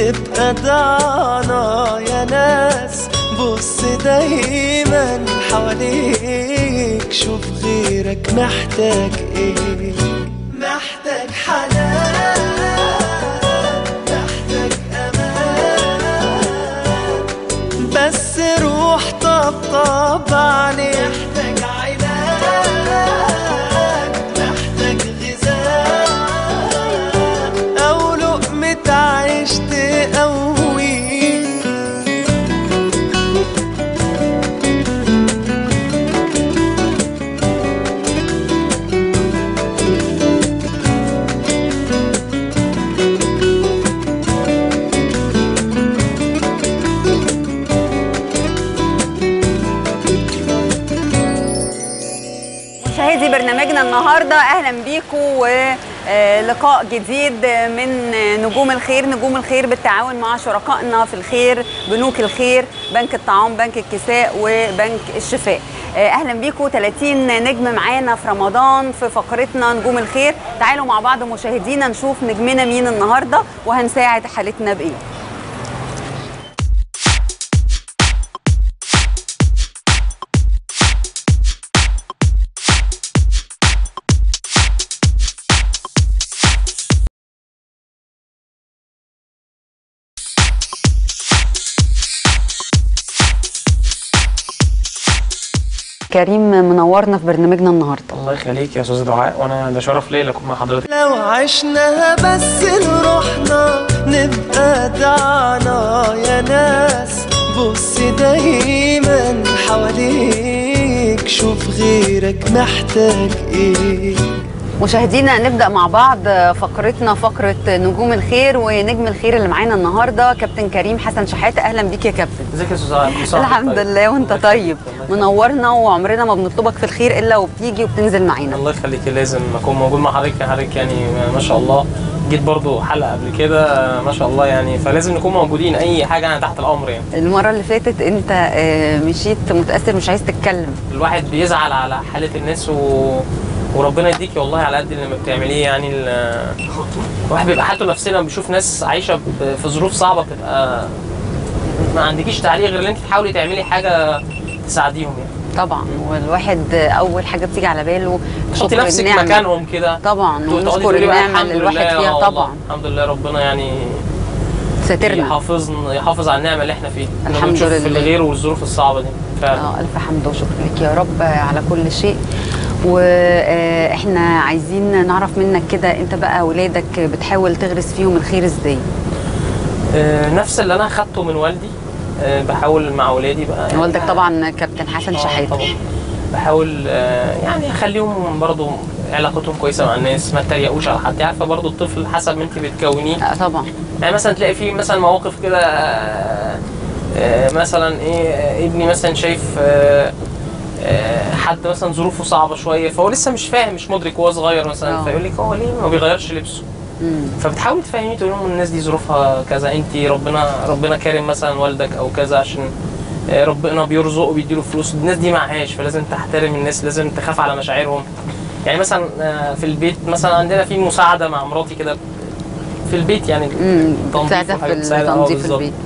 نبقى ضعنا يا ناس بص دايما حواليك شوف غيرك محتاج ايه محتاج حنان محتاج امان بس روح طبطب عليه محتاج علاج محتاج غذاء أو لقمة عيش تقويه مشاهدي برنامجنا النهارده اهلا بيكم ولقاء جديد من نجوم الخير نجوم الخير بالتعاون مع شركائنا في الخير بنوك الخير بنك الطعام بنك الكساء وبنك الشفاء آه، اهلا بيكم 30 نجم معانا في رمضان في فقرتنا نجوم الخير تعالوا مع بعض مشاهدينا نشوف نجمنا مين النهارده وهنساعد حالتنا بايه كريم منورنا في برنامجنا النهارده الله يخليك يا استاذ دعاء وانا ده شرف ليا اكون مع حضرتك لو عشناها بس لروحنا نبقى دعنا يا ناس بص دايما حواليك شوف غيرك محتاج ايه مشاهدينا نبدا مع بعض فقرتنا فقره نجوم الخير ونجم الخير اللي معانا النهارده كابتن كريم حسن شحاته اهلا بيك يا كابتن ازيك يا استاذ دعاء كل سنة وأنت الحمد طيب. لله وانت الله طيب يخليك. منورنا وعمرنا ما بنطلبك في الخير الا وبتيجي وبتنزل معانا الله يخليك لازم اكون موجود مع حضرتك يا حضرتك يعني ما شاء الله جيت برضو حلقه قبل كده ما شاء الله يعني فلازم نكون موجودين اي حاجه انا تحت الامر يعني المره اللي فاتت انت آه، مشيت متاثر مش عايز تتكلم الواحد بيزعل على حاله الناس و... وربنا يديكي والله على قد اللي بتعمليه يعني ال... الواحد بيبقى حالته نفسيا لما بيشوف ناس عايشه ب- في ظروف صعبه بتبقى ما عندكيش تعليق غير ان انت تحاولي تعملي حاجه تساعديهم يعني طبعا والواحد اول حاجه بتيجي على باله تحطي شكر نفسك النعمة. مكانهم كده طبعا تقعدي ونشكر تقولي بقى النعمه اللي الحمد الواحد لله، فيها آه والله، طبعا الحمد لله ربنا يعني ساترنا يحافظنا يحافظ على النعمه اللي احنا فيها إنه الحمد بنشوف لله. الغير والظروف الصعبه دي فعلا اه الف حمد وشكر لك يا رب على كل شيء واحنا عايزين نعرف منك كده انت بقى اولادك بتحاول تغرس فيهم الخير ازاي آه، نفس اللي انا اخدته من والدي آه، بحاول مع اولادي بقى يعني والدك طبعا كابتن حسن آه، شحاته طبعا بحاول آه، يعني اخليهم برضو علاقتهم كويسه مع الناس ما تريقوش على حد عارفه برضو الطفل حسب ما انت بتكونيه آه طبعا يعني مثلا تلاقي في مثلا مواقف كده آه، آه، مثلا ايه آه، ابني مثلا شايف آه، آه، حد مثلا ظروفه صعبه شويه فهو لسه مش فاهم مش مدرك وهو صغير مثلا آه. فيقول لك هو ليه ما بيغيرش لبسه مم. فبتحاولي تفهمي تقول لهم الناس دي ظروفها كذا انت ربنا ربنا كارم مثلا والدك او كذا عشان آه، ربنا بيرزقه بيديله فلوس الناس دي معهاش فلازم تحترم الناس لازم تخاف على مشاعرهم يعني مثلا آه، في البيت مثلا عندنا في مساعده مع مراتي كده في البيت يعني امم تنظيف بتساعدها وحاجات في بتساعد- آه، تنظيف بالظبط. البيت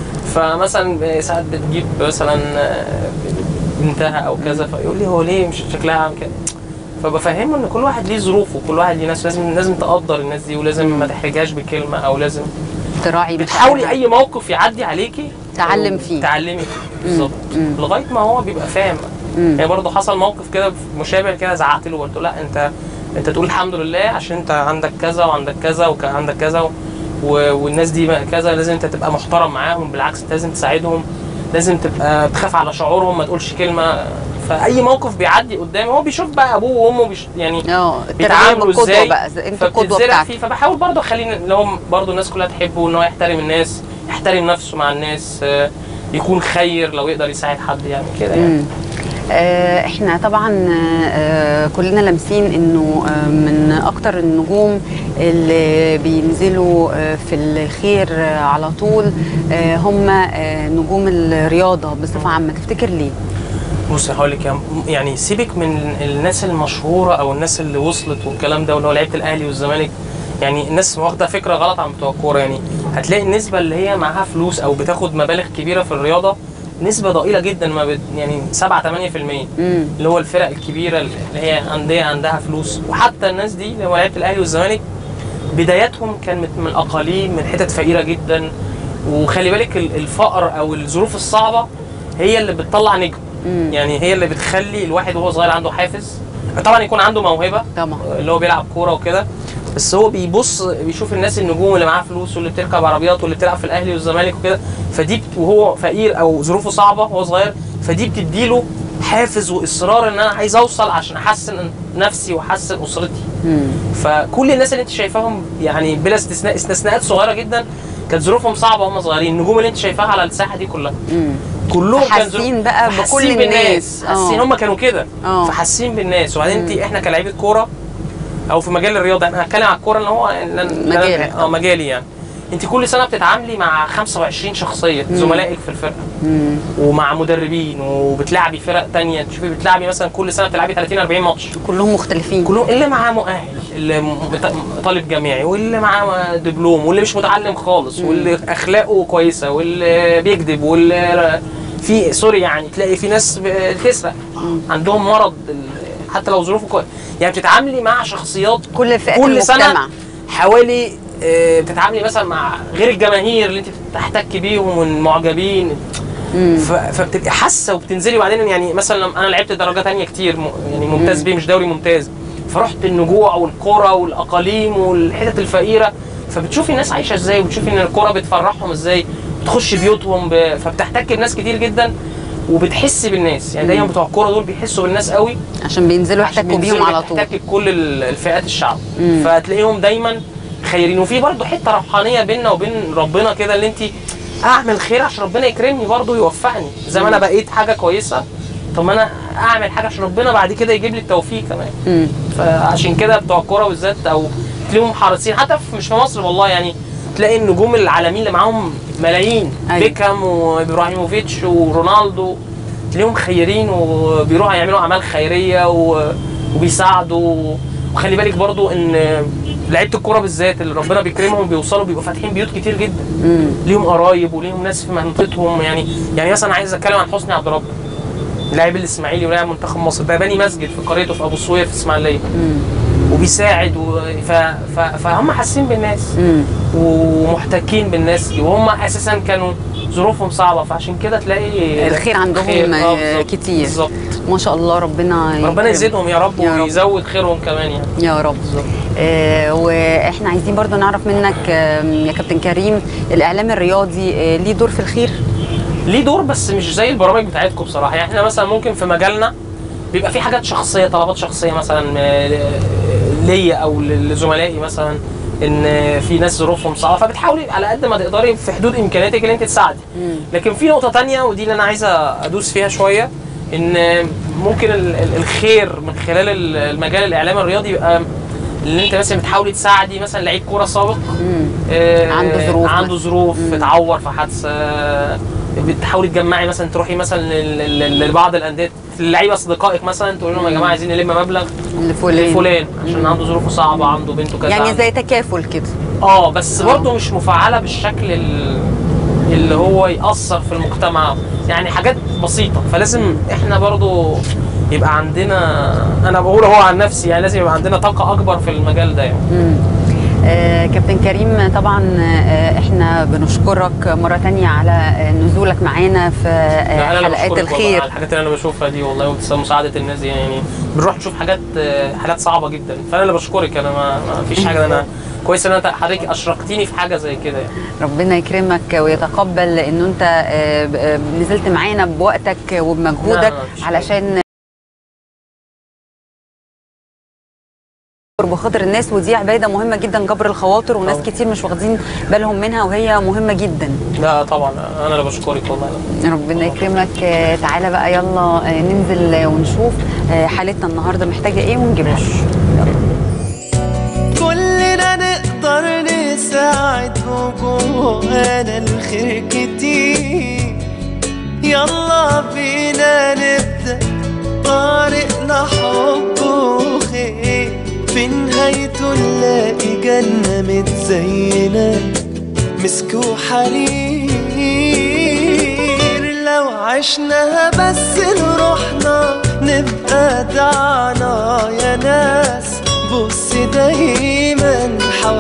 فمثلا ساعات بتجيب مثلا آه، بنتها او كذا فيقول لي هو ليه مش شكلها عامل كده فبفهمه ان كل واحد ليه ظروفه وكل واحد ليه ناس لازم لازم تقدر الناس دي ولازم ما تحرجهاش بكلمه او لازم تراعي بتحاولي مشاعرها. اي موقف يعدي عليكي تعلم أو فيه. تعلمي فيه بالظبط مم. لغايه ما هو بيبقى فاهم مم. يعني برضه حصل موقف كده مشابه كده زعقت له قلت له لا انت انت تقول الحمد لله عشان انت عندك كذا وعندك كذا وكان عندك كذا و... و... والناس دي بقى كذا لازم انت تبقى محترم معاهم بالعكس انت لازم تساعدهم لازم تبقى تخاف على شعورهم ما تقولش كلمه فاي موقف بيعدي قدامي هو بيشوف بقى ابوه وامه بيش... يعني اه التربية بيتعاملوا بالقدوة ازاي بقى زي- انت القدوه فبتتزرع بتاعتك فيه فبحاول برضه اخليه اللي هو برضه الناس كلها تحبه ان هو يحترم الناس يحترم نفسه مع الناس آه، يكون خير لو يقدر يساعد حد يعني كده يعني مم. آه، احنا طبعا آه، كلنا لامسين انه آه، من اكتر النجوم اللي بينزلوا آه، في الخير آه، على طول آه، هم آه، نجوم الرياضه بصفه عامه تفتكر ليه؟ بص هقول لك يعني سيبك من الناس المشهوره او الناس اللي وصلت والكلام ده واللي هو لعيبه الاهلي والزمالك يعني الناس واخده فكره غلط عن بتوع الكوره يعني هتلاقي النسبه اللي هي معاها فلوس او بتاخد مبالغ كبيره في الرياضه نسبه ضئيله جدا ما بت يعني 7 8% مم. اللي هو الفرق الكبيره اللي هي انديه عندها فلوس وحتى الناس دي اللي هو لعيبه الاهلي والزمالك بداياتهم كانت من الاقاليم من حتت فقيره جدا وخلي بالك ال- الفقر او الظروف الصعبه هي اللي بتطلع نجم مم. يعني هي اللي بتخلي الواحد وهو صغير عنده حافز طبعا يكون عنده موهبه طبعا اللي هو بيلعب كوره وكده بس هو بيبص بيشوف الناس النجوم اللي معاها فلوس واللي بتركب عربيات واللي بتلعب في الاهلي والزمالك وكده فدي بت- وهو فقير او ظروفه صعبه وهو صغير فدي بتديله حافز واصرار ان انا عايز اوصل عشان احسن نفسي واحسن اسرتي مم. فكل الناس اللي انت شايفاهم يعني بلا استثناء استثناءات صغيره جدا كانت ظروفهم صعبه وهم صغيرين النجوم اللي انت شايفاها على الساحه دي كلها مم. كلهم كان حاسين بقى بكل حاسين الناس. بالناس حاسين آه. هم كانوا كده آه. فحاسين بالناس وبعدين انت احنا كلاعيبه كوره او في مجال الرياضه انا هتكلم على الكوره اللي هو اللي أنا- اللي أنا- مجالك. اه مجالي يعني انت كل سنه بتتعاملي مع 25 شخصيه زملائك في الفرقه مم. ومع مدربين وبتلعبي فرق تانية تشوفي بتلعبي مثلا كل سنه بتلعبي 30 40 ماتش كلهم مختلفين كلهم اللي معاه مؤهل اللي م- بت- طالب جامعي واللي معاه دبلوم واللي مش متعلم خالص واللي اخلاقه كويسه واللي بيكذب واللي في سوري يعني تلاقي في ناس بتسرق عندهم مرض ال- حتى لو ظروفه كويس يعني بتتعاملي مع شخصيات كل فئات كل سنه المجتمع حوالي آه، بتتعاملي مثلا مع غير الجماهير اللي انت بتحتك بيهم والمعجبين مم. ف- فبتبقي حاسه وبتنزلي وبعدين يعني مثلا لما انا لعبت درجه تانية كتير م- يعني ممتاز بيه مش دوري ممتاز فرحت النجوع والقرى والاقاليم والحتت الفقيره فبتشوفي الناس عايشه ازاي وبتشوفي ان الكوره بتفرحهم ازاي بتخش بيوتهم ب... فبتحتك بناس كتير جدا وبتحس بالناس يعني دايما بتوع الكوره دول بيحسوا بالناس قوي عشان بينزلوا عشان يحتكوا بيهم بينزلوا على طول تحتك بكل ال- الفئات الشعب مم. فتلاقيهم دايما خيرين وفي برضه حته روحانيه بيننا وبين ربنا كده اللي انت اعمل خير عشان ربنا يكرمني برضه يوفقني زي ما انا بقيت حاجه كويسه طب ما انا اعمل حاجه عشان ربنا بعد كده يجيب لي التوفيق كمان مم. فعشان كده بتوع الكوره بالذات او تلاقيهم حريصين حتى في مش في مصر والله يعني تلاقي النجوم العالميين اللي معاهم ملايين أيوة. بيكهام وابراهيموفيتش ورونالدو تلاقيهم خيرين وبيروحوا يعملوا اعمال خيريه و- وبيساعدوا وخلي بالك برضو ان لعيبه الكوره بالذات اللي ربنا بيكرمهم بيوصلوا بيبقوا فاتحين بيوت كتير جدا مم. ليهم قرايب وليهم ناس في منطقتهم يعني يعني مثلا عايز اتكلم عن حسني عبد ربه لاعب الاسماعيلي ولاعب منتخب مصر ده باني مسجد في قريته في ابو سوير في اسماعيليه مم. وبيساعد و... ف... ف... فهم حاسين بالناس مم. ومحتكين بالناس دي وهم اساسا كانوا ظروفهم صعبه فعشان كده تلاقي الخير عندهم خير. آه، بالظبط. كتير. بالظبط ما شاء الله ربنا ربنا يكرم. يزيدهم يا رب يا رب. ويزود خيرهم كمان يعني يا رب آه واحنا عايزين برضو نعرف منك آه يا كابتن كريم الاعلام الرياضي آه ليه دور في الخير ليه دور بس مش زي البرامج بتاعتكم بصراحه يعني احنا مثلا ممكن في مجالنا بيبقى في حاجات شخصيه طلبات شخصيه مثلا آه، ليا او لزملائي مثلا ان في ناس ظروفهم صعبه فبتحاولي على قد ما تقدري في حدود امكانياتك ان انت تساعدي لكن في نقطه تانية ودي اللي انا عايزه ادوس فيها شويه ان ممكن ال- ال- الخير من خلال ال- المجال الاعلامي الرياضي يبقى ان انت مثلا بتحاولي تساعدي مثلا لعيب كوره سابق مم. آه، عنده ظروف عنده مثلاً. ظروف مم. اتعور في حادثه بتحاولي تجمعي مثلا تروحي مثلا لل- لل- لبعض الانديه اللعيبه اصدقائك مثلا تقول لهم يا جماعه عايزين نلم مبلغ لفلان لفلان عشان عنده ظروفه صعبه عنده بنته كذا يعني عنده- زي تكافل كده اه بس برضه مش مفعله بالشكل ال- اللي هو يأثر في المجتمع يعني حاجات بسيطة فلازم احنا برضه يبقى عندنا انا بقول هو عن نفسي يعني لازم يبقى عندنا طاقة اكبر في المجال ده يعني مم. آه كابتن كريم طبعا آه احنا بنشكرك مرة تانية على آه، نزولك معانا في آه لا، أنا اللي حلقات بشكرك والله الخير على الحاجات اللي انا بشوفها دي والله وبس- مساعدة الناس دي يعني بنروح نشوف حاجات آه، حالات صعبة جدا فانا اللي بشكرك انا ما, ما فيش حاجة انا كويس ان انت حضرتك اشركتيني في حاجة زي كده يعني ربنا يكرمك ويتقبل انه انت آه، ب- آه، نزلت معانا بوقتك وبمجهودك لا، مفيش علشان بخاطر الناس ودي عباده مهمه جدا جبر الخواطر وناس طبعا. كتير مش واخدين بالهم منها وهي مهمه جدا لا طبعا انا اللي بشكرك والله ربنا يكرمك آه، تعالى بقى يلا آه، ننزل آه، ونشوف آه، حالتنا النهارده محتاجه ايه ونجيبها كلنا نقدر نساعد وجوانا الخير كتير يلا بينا نبدأ طريقنا حب وخير في نهايته نلاقي جنة متزينة مسك وحرير لو عشناها بس لروحنا نبقى دعنا يا ناس بص دايما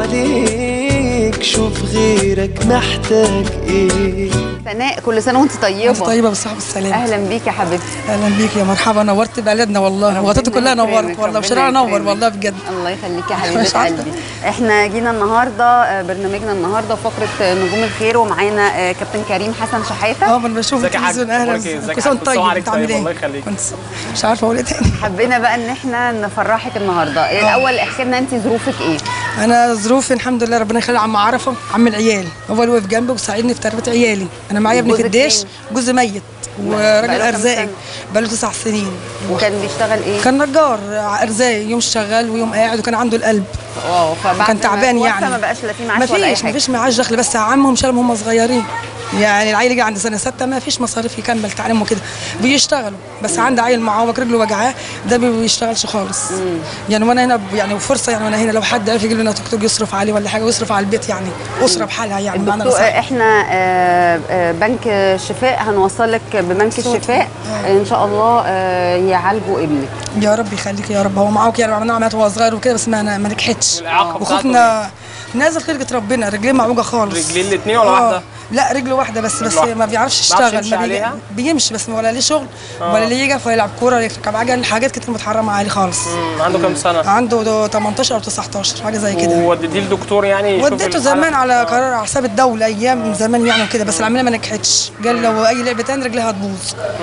حواليك شوف غيرك محتاج ايه سناء كل سنه وانت طيبه انت طيبه بالصحه والسلامه اهلا بيك يا حبيبتي اهلا بيك يا مرحبا نورت بلدنا والله وغطيتي كلها يكرمك، نورت والله ربنا وشارعنا نور يكرمك. والله بجد الله يخليك يا مش حبيبه عارفة. قلبي احنا جينا النهارده آه، برنامجنا النهارده فقره آه، نجوم الخير ومعانا آه، كابتن كريم حسن شحاته اه ما انا بشوف ازيك يا حاج؟ التلفزيون اهلا أخبارك إيه؟ ازيك كل يا سنه حاج؟ وانت كل سنة طيب وعليك انت عامل طيب، ايه؟ الله يخليك. كنت مش عارفه اقول ايه تاني حبينا بقى ان احنا نفرحك النهارده الاول احكي لنا انت ظروفك ايه انا ظروفي الحمد لله ربنا يخلي عم عرفه عم العيال هو اللي واقف جنبي وساعدني في تربيه عيالي انا معايا ابني في جوزك الديش فين؟ جوزي ميت بقاله وراجل كام ارزاقي سنة؟ بقاله تسع سنين وكان بيشتغل ايه كان نجار ارزاقي يوم شغال ويوم قاعد وكان عنده القلب اه فبعد كان ما تعبان توفى يعني ما بقاش لا في ما معاش ولا اي فيش ما حاجه فيش معاش دخل بس عمهم شالهم هم صغيرين يعني العيل يجي عند سنه سته ما فيش مصاريف يكمل تعليمه كده بيشتغلوا بس عندي عيل معوق رجله وجعاه ده ما بيشتغلش خالص يعني وانا هنا ب- يعني فرصه يعني وانا هنا لو حد عرف يجيب لنا توك توك يصرف عليه ولا حاجه ويصرف على البيت يعني اسره بحالها يعني بمعنى الدكتور الأصح. احنا آه، آه، بنك الشفاء هنوصلك ببنك الشفاء ان شاء الله آه، يعالجوا ابنك يا رب يخليك يا رب هو معاك يعني عملنا عمليات وهو صغير وكده بس ما ما نجحتش الإعاقة بتاعته وخفنا نازل خلقة ربنا رجليه معوجه خالص رجلين الاتنين ولا آه. واحدة؟ لا رجله واحده بس بس واحدة. ما بيعرفش ما بيعرفش يشتغل يمشي ما بيجي عليها؟ بيمشي بس ولا ليه شغل ولا ليه يقف ولا يلعب كوره ولا يركب عجل حاجات كتير متحرمه عليه خالص مم، عنده كام سنه عنده ده 18 او 19 حاجه زي كده ووديتيه لدكتور يعني يشوف وديته الحالة؟ زمان على قرار على حساب الدوله ايام زمان يعني وكده بس العمليه ما نجحتش قال لو اي لعبه تاني رجليها هتبوظ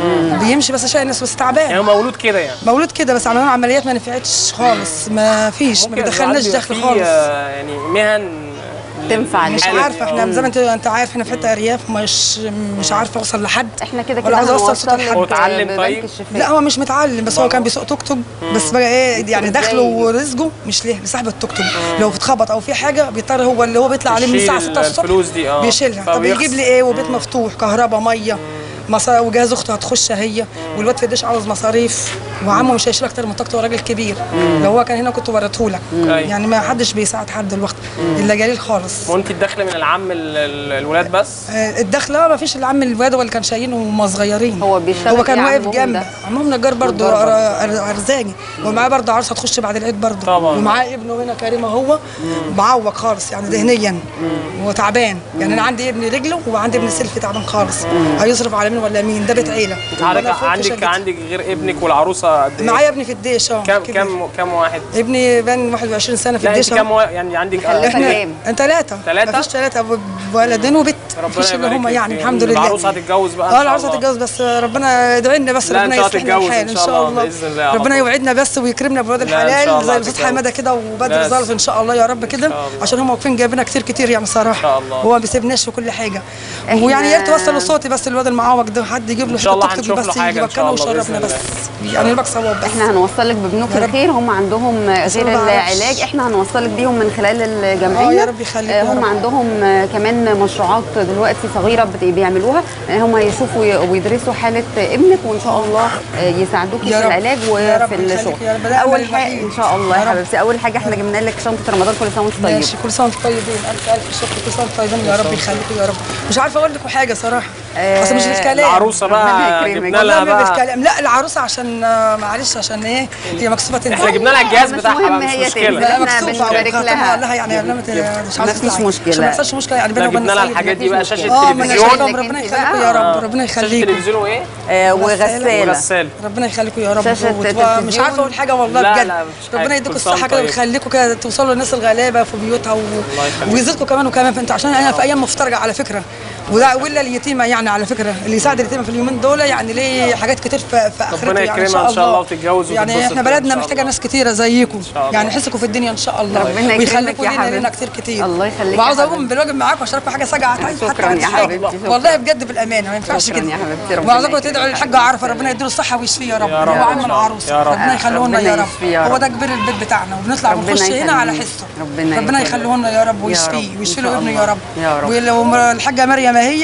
بيمشي بس شايل ناس بس تعبان يعني هو مولود كده يعني مولود كده بس عملنا له عمليات ما نفعتش خالص ما فيش ما ممكن بيدخلناش ساعات دخل بيبقى فيه، خالص آه، يعني مهن تنفع مش للحالة عارفه دي. احنا آه. زي ما انت انت عارف احنا في حته ارياف مش مش عارفه اوصل لحد احنا كده ولا كده عايزه اوصل صوت هنوصلك هو لحد اتعلم ببنك طيب؟ الشفاء لا هو مش متعلم بس هو كان بيسوق توك توك بس بقى ايه يعني إزاي؟ دخله ورزقه مش ليه لصاحب التوك توك لو اتخبط او في حاجه بيضطر هو اللي هو بيطلع عليه من يشيل الساعه 6 الصبح الفلوس دي، آه. بيشيلها طب فبيخسر. يجيب لي ايه وبيت مفتوح كهرباء ميه مصا- وجهاز اخته هتخش هي والواد في الدش عاوز مصاريف وعمه مش هيشيل اكتر من طاقته هو راجل كبير لو هو كان هنا كنت وريتهولك أيوة. يعني ما حدش بيساعد حد دلوقتي الا جليل خالص وانت الدخل من العم ال- ال- الولاد بس آه، الدخله ما فيش الا عم الواد هو اللي كان شايلينه وهم صغيرين هو بيشتغل هو كان إيه واقف عمهم جنب ده؟ عمهم نجار برضه نجار برضه. ارزاقي ومعاه برضه عروسه هتخش بعد العيد برضه طبعا. ومعاه ابنه هنا كريم هو معوق خالص يعني ذهنيا وتعبان يعني انا عندي ابن رجله وعندي ابن سيلفي تعبان خالص هيصرف على مين ولا مين ده بيت عيله حضرتك وأنا فوق في عندك شقتي. عندك غير ابنك والعروسه قد ايه؟ معايا ابني في الديش اه كم كبير. كم كم واحد؟ ابني بان 21 سنه في لا انت الديش كم أهو. وا- يعني عندك مخلفة احنا كام؟ ثلاثة تلاتة؟ مفيش ثلاثة ولدين وبنت ربنا مفيش اللي يبارك هم لك يعني فيهم. الحمد لله العروسه هتتجوز بقى إن اه شاء العروسه الله. هتتجوز بس ربنا يدعي لنا بس لا، إن ربنا شاء الله يصلح لنا تتجوز الحال إن شاء الله بإذن الله يا ربنا رب. يوعدنا بس ويكرمنا بولاد لا، إن شاء الحلال الله زي الاستاذ هتتجوز. حماده كده وبدر لا، ظرف ان شاء الله يا رب كده شاء الله. عشان هم واقفين جايبيننا كتير كتير يعني صراحه إن شاء الله. هو ما بيسيبناش في كل حاجه إحنا- ويعني يا ريت توصلوا صوتي بس الواد المعوق ده حد يجيب له إن شاء الله حتة توك توك هنشوف بس له حاجة إن شاء يوكلنا الله ويشرفنا بإذن بس الله. يعني يبقى ثواب بس احنا هنوصلك ببنوك يا رب. الخير هم عندهم غير ما بعرفش. العلاج احنا هنوصلك بيهم من خلال الجمعيه آه، يا رب يخليك آه، يا هم رب. عندهم آه، كمان مشروعات دلوقتي صغيره بت- بيعملوها آه، هم هيشوفوا ي- ويدرسوا حاله ابنك وان شاء الله آه، يساعدوك في يا رب. العلاج يا رب وفي يخليك الشغل يا رب. ده اول أمل حاجه الوحيد. ان شاء الله يا يا رب. حبيبتي اول حاجه احنا جبنا لك شنطه رمضان كل سنه وانت طيب ماشي كل سنه وانتم طيبين الف الف شكر كل سنه وانتم طيبين يا رب يخليكم يا رب مش عارفه اقول لكم حاجه صراحه آه، اصل مش بالكلام العروسه ربنا بقى يكرمك. جبنا والله لها ما بقى بالكلام لا العروسه عشان آه، معلش عشان ايه هي مكسوفه تنزل احنا جبنا لها الجهاز مش بتاعها مهم بقى هي مش مشكله تنزل. لا إحنا مكسوفه بنبارك وخاطبها لها. لها يعني لا مت- مش عاوزة مفيش تطلعي. مشكلة. عشان ما يحصلش مشكله يعني بيننا احنا وبين جبنا لها السيد. الحاجات دي بقى شاشه اه ما انا تلفزيون شايفة، لك ربنا انت يخليكم بقى. يا رب آه. ربنا شاشه يخليكم تلفزيون وايه؟ آه، وغسالة. وغساله وغسالة. ربنا يخليكم يا رب شاشة وت- تلفزيون. مش عارفه اقول حاجه والله لا، بجد لا، مفيش حاجة. ربنا يديكم كل سنة الصحه كده طيب. ويخليكم كده توصلوا للناس الغلابه في بيوتها و... يخليك. ويزيدكم كمان وكمان فانتوا عشان انا في ايام مفترجه على فكره ولا ولا اليتيمه يعني على فكره اللي يساعد اليتيمه في اليومين دول يعني ليه حاجات كتير في, في اخرته ربنا يعني يكرمها إن شاء الله وتتجوز يعني وتتبسط احنا كده إن بلدنا شاء محتاجه الله. ناس كتيره زيكم شاء الله. يعني يحسكم في الدنيا ان شاء الله ربنا يكرمك ويخليكم يا لينا حبيبي. لينا كتير كتير الله يخليك يا وعاوز حبيبي. اقوم بالواجب معاكم واشارككم حاجه سجعه حتى شكراً يا حبيبتي، شكراً. والله بجد بالامانه ما ينفعش شكراً كده يا حبيبتي، ربنا وعاوزاكم يكرمك. تدعوا للحاج عرفه ربنا يديله الصحه ويشفيه يا رب يا رب هو إن عم شاء الله. العروسه يا رب. ربنا يخليه لنا ربنا يا رب يشفيه يا هو رب. ده كبير البيت بتاعنا وبنطلع ربنا ونخش هنا على يخليه. حسه ربنا ربنا يخليه. يخليه لنا يا رب يا ويشفيه رب. ويشفي إن له شاء ابنه الله. يا رب يا رب. ولو الحاجه مريم هي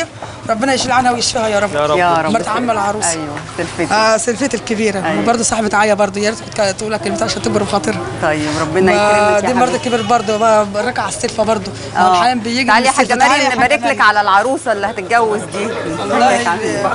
ربنا يشيل عنها ويشفيها يا رب يا رب. يا رب مرت عم العروس ايوه سلفتي اه سلفتي الكبيره أيوة. أيوة. برضه صاحبه عيا برضه يا ريت كنت تقول لك كلمتين عشان تكبر بخاطرها طيب ربنا ما- يكرمك دي يا مرضى حبيبتي كبير برضه بقى ركع على السلفه برضه ما هو اه الحنان بيجي تعالي من يا حاجه السلفة. تعالي يا مريم حاجة نبارك لك مريم. على العروسه اللي هتتجوز دي الله ازيك يا حبيبي؟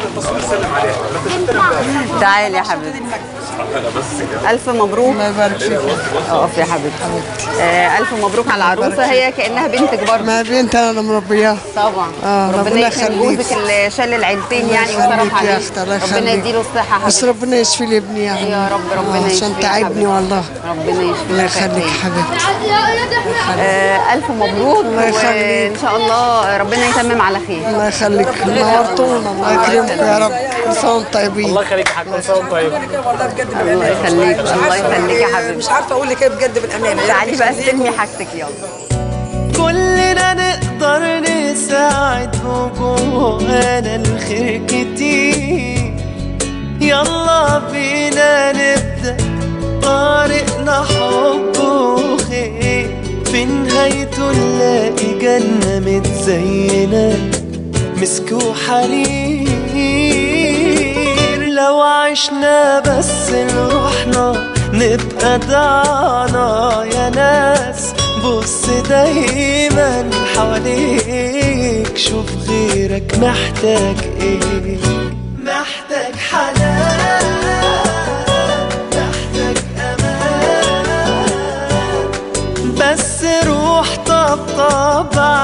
تعالي يا حبيبتي الف مبروك الله يبارك فيك اقف يا حبيبتي آه الف مبروك على العروسه هي كانها بنتك برضه ما بنت انا مربياها طبعا آه، ربنا ربنا يكرم يخليك. جوزك اللي شال العيلتين الله يعني يخليك وصرف يا عليه أختي، الله ربنا يخليك. يديله الصحه بس حبيبتي ربنا يشفي لي ابني يا حبيبي يا رب ربنا آه، يشفيك عشان يا تعبني حبيبتي. والله ربنا يشفيك الله يا يخليك حبيبتي. حبيبتي آه الف مبروك الله يخليك. وان شاء الله ربنا يتمم على خير الله يخليك نورتونا الله يكرمكم يا رب كل سنه وانتم طيبين الله يخليك يا حاج كل سنه وانت طيب والله بجد الله بالأمانة. يخليك مش الله عارفة يخليك يا أقول- حبيبتي مش عارفه اقول لك ايه بجد بالامانه تعالي بقى يخليكم. استلمي حاجتك يلا كلنا نقدر نساعد وجوانا الخير كتير يلا بينا نبدأ طريقنا حب وخير في نهايته نلاقي جنة متزينة مسك وحرير لو عشنا بس لروحنا نبقى ضعنا يا ناس بص دايما حواليك شوف غيرك محتاج ايه محتاج حنان محتاج امان بس روح طبطب